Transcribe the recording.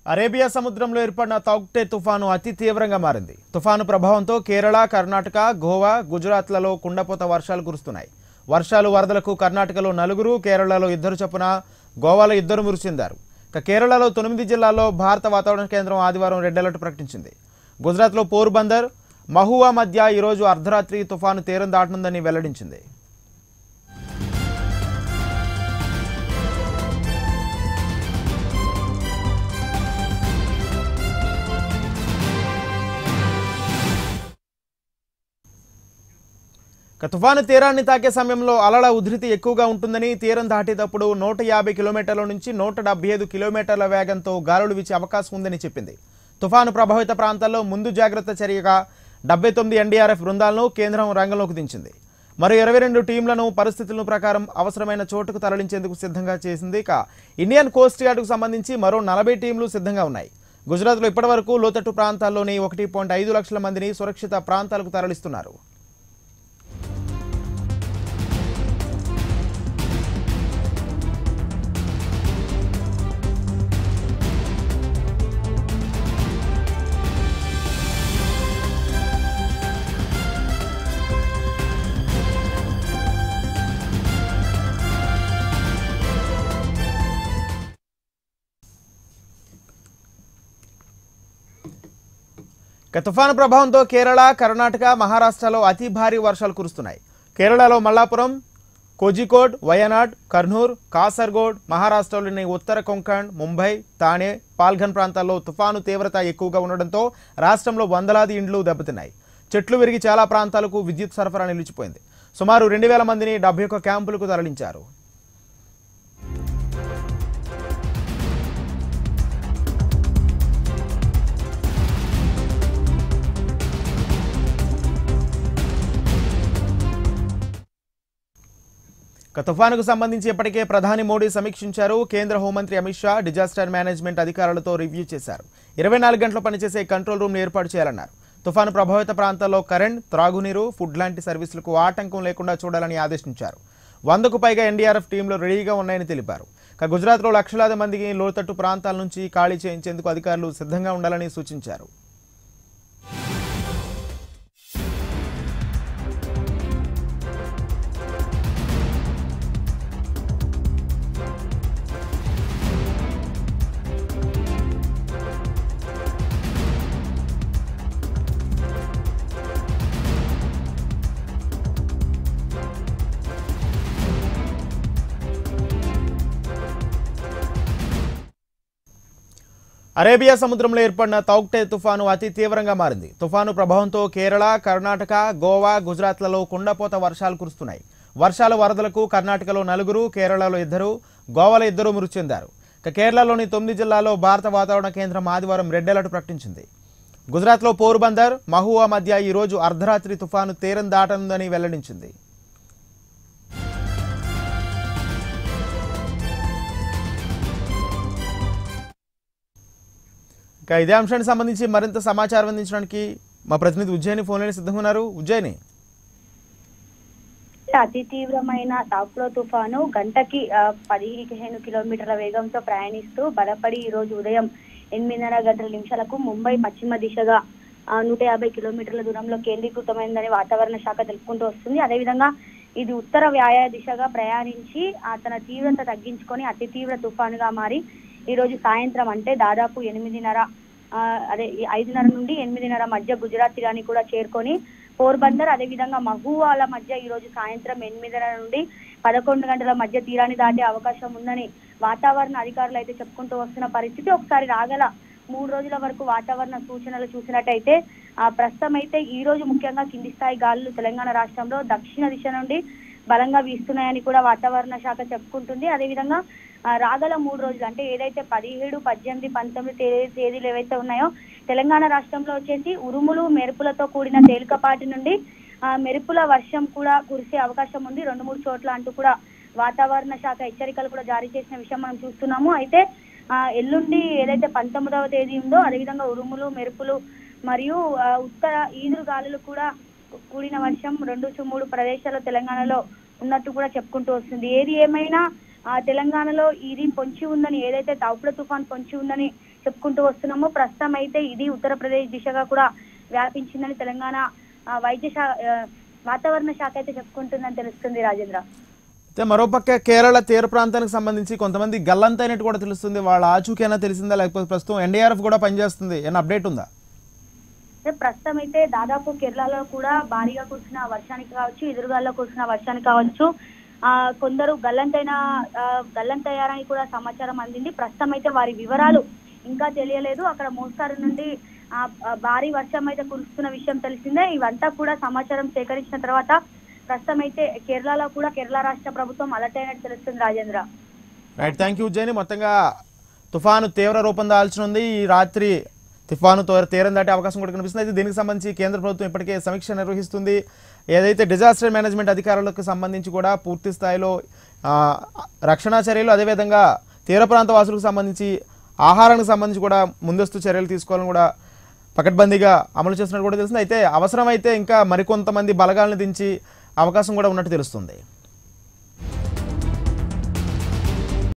Arabia సముద్రంలో ఏర్పడిన తౌక్టే తుఫాను అతి తీవ్రంగా మారింది తుఫాను ప్రభావంతో కేరళ కర్ణాటక గోవా గుజరాత్లలో కుండపోత వర్షాలు కురుస్తున్నాయి వర్షాలు వరదలకు కర్ణాటకలో నలుగురు కేరళలో ఇద్దరు చొప్పున గోవాలో ఇద్దరు మృతి చెందారు ఇక కేరళలో తొమ్మిది జిల్లాల్లో భారత వాతావరణ కేంద్రం ఆదివారం రెడ్ అలర్ట్ ప్రకటించింది గుజరాత్లో పోర్బందర్ మహువా మధ్య ఈరోజు అర్ధరాత్రి తుఫాను తీరం దాటనుందని వెల్లడించింది ఇక తుఫాను తీరాన్ని తాకే సమయంలో అలల ఉధృతి ఎక్కువగా ఉంటుందని తీరం దాటేటప్పుడు నూట యాభై కిలోమీటర్ల నుంచి నూట డెబ్బై ఐదు కిలోమీటర్ల వేగంతో గాలులు వీచే అవకాశం ఉందని చెప్పింది తుఫాను ప్రభావిత ప్రాంతాల్లో ముందు జాగ్రత్త చర్యగా డెబ్బై తొమ్మిది ఎన్డీఆర్ఎఫ్ బృందాలను కేంద్రం రంగంలోకి దించింది మరో ఇరవై రెండు టీంలను పరిస్థితుల ప్రకారం అవసరమైన చోటుకు తరలించేందుకు సిద్ధంగా చేసింది ఇక ఇండియన్ కోస్ట్ గార్డుకు సంబంధించి మరో నలభై టీంలు సిద్ధంగా ఉన్నాయి గుజరాత్లో ఇప్పటివరకు లోతట్టు ప్రాంతాల్లోని ఒకటి పాయింట్ ఐదు లక్షల మందిని సురక్షిత ప్రాంతాలకు తరలిస్తున్నారు ఇక తుఫాను ప్రభావంతో కేరళ కర్ణాటక మహారాష్ట్రలో అతి భారీ వర్షాలు కురుస్తున్నాయి కేరళలో మల్లాపురం కోజికోడ్ వయనాడ్ కర్నూర్ కాసర్గోడ్ మహారాష్ట్రలోని ఉత్తర కొంకణ్ ముంబై తానే పాల్ఘన్ ప్రాంతాల్లో తుఫాను తీవ్రత ఎక్కువగా ఉండడంతో రాష్ట్రంలో వందలాది ఇండ్లు దెబ్బతిన్నాయి చెట్లు విరిగి చాలా ప్రాంతాలకు విద్యుత్ సరఫరా నిలిచిపోయింది సుమారు రెండు వేల మందిని డెబ్బై ఒక్క క్యాంపులకు తరలించారు ఇక తుఫానుకు సంబంధించి ఇప్పటికే ప్రధాని మోడీ సమీక్షించారు కేంద్ర హోంమంత్రి అమిత్ షా డిజాస్టర్ మేనేజ్మెంట్ అధికారులతో రివ్యూ చేశారు ఇరవై నాలుగు గంటలు పనిచేసే కంట్రోల్ రూమ్ ఏర్పాటు చేయాలన్నారు తుఫాను ప్రభావిత ప్రాంతాల్లో కరెంట్ త్రాగునీరు ఫుడ్ లాంటి సర్వీసులకు ఆటంకం లేకుండా చూడాలని ఆదేశించారు వందకు పైగా ఎన్డీఆర్ఎఫ్ టీంలు రెడీగా ఉన్నాయని తెలిపారు ఇక గుజరాత్లో లక్షలాది మందికి లోతట్టు ప్రాంతాల నుంచి ఖాళీ చేయించేందుకు అధికారులు సిద్ధంగా ఉండాలని సూచించారు అరేబియా సముద్రంలో ఏర్పడిన తౌక్టే తుఫాను అతి తీవ్రంగా మారింది తుఫాను ప్రభావంతో కేరళ కర్ణాటక గోవా గుజరాత్లలో కుండపోత వర్షాలు కురుస్తున్నాయి వర్షాల వరదలకు కర్ణాటకలో నలుగురు కేరళలో ఇద్దరు గోవాలో ఇద్దరు మృతి చెందారు ఇక కేరళలోని తొమ్మిది జిల్లాల్లో భారత వాతావరణ కేంద్రం ఆదివారం రెడ్ అలర్ట్ ప్రకటించింది గుజరాత్లో పోర్బందర్ మహువా మధ్య ఈ రోజు అర్ధరాత్రి తుఫాను తీరం దాటనుందని వెల్లడించింది ఇక ఇదే అంశానికి సంబంధించి మరింత సమాచారం అందించడానికి మా ప్రతినిధి ఉజ్జయిని ఫోన్లో సిద్ధంగా ఉన్నారు ఉజ్జయిని అతి తీవ్రమైన తాకులో తుఫాను గంటకి ఆ, పదిహేను కిలోమీటర్ల వేగంతో ప్రయాణిస్తూ బలపడి ఈ రోజు ఉదయం ఎనిమిదిన్నర గంటల నిమిషాలకు ముంబై పశ్చిమ దిశగా ఆ, నూట యాభై కిలోమీటర్ల దూరంలో కేంద్రీకృతమైందని వాతావరణ శాఖ తెలుపుకుంటూ వస్తుంది అదేవిధంగా ఇది ఉత్తర వ్యాయ దిశగా ప్రయాణించి ఆ, తన తీవ్రత తగ్గించుకొని అతి తీవ్ర తుఫానుగా మారి ఈ రోజు సాయంత్రం అంటే దాదాపు ఎనిమిదిన్నర ఆ, అదే ఈ ఐదున్నర నుండి ఎనిమిదిన్నర మధ్య గుజరాత్ తీరాన్ని కూడా చేరుకొని పోర్బందర్ అదేవిధంగా మహువాల మధ్య ఈ రోజు సాయంత్రం ఎనిమిదిన్నర నుండి పదకొండు గంటల మధ్య తీరాన్ని దాటే అవకాశం ఉందని వాతావరణ అధికారులు అయితే చెప్పుకుంటూ వస్తున్న పరిస్థితి ఒకసారి రాగల మూడు రోజుల వరకు వాతావరణ సూచనలు చూసినట్టయితే ఆ ప్రస్తుతం అయితే ఈ రోజు ముఖ్యంగా కింది స్థాయి గాలులు తెలంగాణ రాష్ట్రంలో దక్షిణ దిశ నుండి బలంగా వీస్తున్నాయని కూడా వాతావరణ శాఖ చెప్పుకుంటుంది అదేవిధంగా ఆ, రాగల మూడు రోజులు అంటే ఏదైతే పదిహేడు పద్దెనిమిది పంతొమ్మిది తే- తేదీలు ఏవైతే ఉన్నాయో తెలంగాణ రాష్ట్రంలో వచ్చేసి ఉరుములు మెరుపులతో కూడిన తేలికపాటి నుండి ఆ, మెరుపుల వర్షం కూడా కురిసే అవకాశం ఉంది రెండు మూడు చోట్ల అంటూ కూడా వాతావరణ శాఖ హెచ్చరికలు కూడా జారీ చేసిన విషయం మనం చూస్తున్నాము అయితే ఆ, ఎల్లుండి ఏదైతే పంతొమ్మిదవ తేదీ ఉందో అదేవిధంగా ఉరుములు మెరుపులు మరియు ఆ, ఉత్తర ఈదురు గాలులు కూడా కూడిన వర్షం రెండు టు మూడు ప్రదేశాల్లో తెలంగాణలో ఉన్నట్టు కూడా చెప్పుకుంటూ వస్తుంది ఏది ఏమైనా ఆ తెలంగాణలో ఇది పొంచి ఉందని ఏదైతే తౌపుల తుఫాన్ పొంచి ఉందని చెప్పుకుంటూ వస్తున్నాము ప్రస్తుతం అయితే ఇది ఉత్తరప్రదేశ్ దిశగా కూడా వ్యాపించిందని తెలంగాణ ఆ, వైద్య శా ఆ, వాతావరణ శాఖ అయితే చెప్పుకుంటుందని తెలుస్తుంది రాజేంద్ర అయితే మరోపక్క కేరళ తీర ప్రాంతానికి సంబంధించి కొంతమంది గల్లంతైనట్టు కూడా తెలుస్తుంది వాళ్ళ ఆచూకైనా తెలిసిందా లేకపోతే ప్రస్తుతం ఎన్డీఆర్ఎఫ్ కూడా పనిచేస్తుంది ఏమైనా అప్డేట్ ఉందా అంటే ప్రస్తుతం అయితే దాదాపు కేరళలో కూడా భారీగా కురిసిన వర్షానికి కావచ్చు ఎదురుగాల్లో కురిసిన వర్షానికి కావచ్చు ఆ కొందరు గల్లంతైన ఆ, గల్లంతయ్యారని కూడా సమాచారం అందింది ప్రస్తుతం అయితే వారి వివరాలు ఇంకా తెలియలేదు అక్కడ మోస్తారు నుండి ఆ, ఆ, భారీ వర్షం అయితే కురుస్తున్న విషయం తెలిసిందే ఇవంతా కూడా సమాచారం సేకరించిన తర్వాత ప్రస్తుతం అయితే కేరళలో కూడా కేరళ రాష్ట్ర ప్రభుత్వం అలర్ట్ అయినట్టు తెలుస్తుంది Rajendra right thank you Ujjaini మొత్తంగా తుఫాను తీవ్ర రూపం దాల్చనుంది ఈ రాత్రి తుఫాను తో- తీరం దాటే అవకాశం కూడా కనిపిస్తుంది అయితే దీనికి సంబంధించి కేంద్ర ప్రభుత్వం ఇప్పటికే సమీక్ష నిర్వహిస్తుంది ఏదైతే డిజాస్టర్ మేనేజ్మెంట్ అధికారులకు సంబంధించి కూడా పూర్తి స్థాయిలో ఆ, రక్షణ చర్యలు అదేవిధంగా తీర ప్రాంత వాసులకు సంబంధించి ఆహారానికి సంబంధించి కూడా ముందస్తు చర్యలు తీసుకోవాలని కూడా పకడ్బందీగా అమలు చేస్తున్నట్టు కూడా తెలుస్తుంది అయితే అవసరమైతే ఇంకా మరికొంతమంది బలగాలను దించి అవకాశం కూడా ఉన్నట్టు తెలుస్తుంది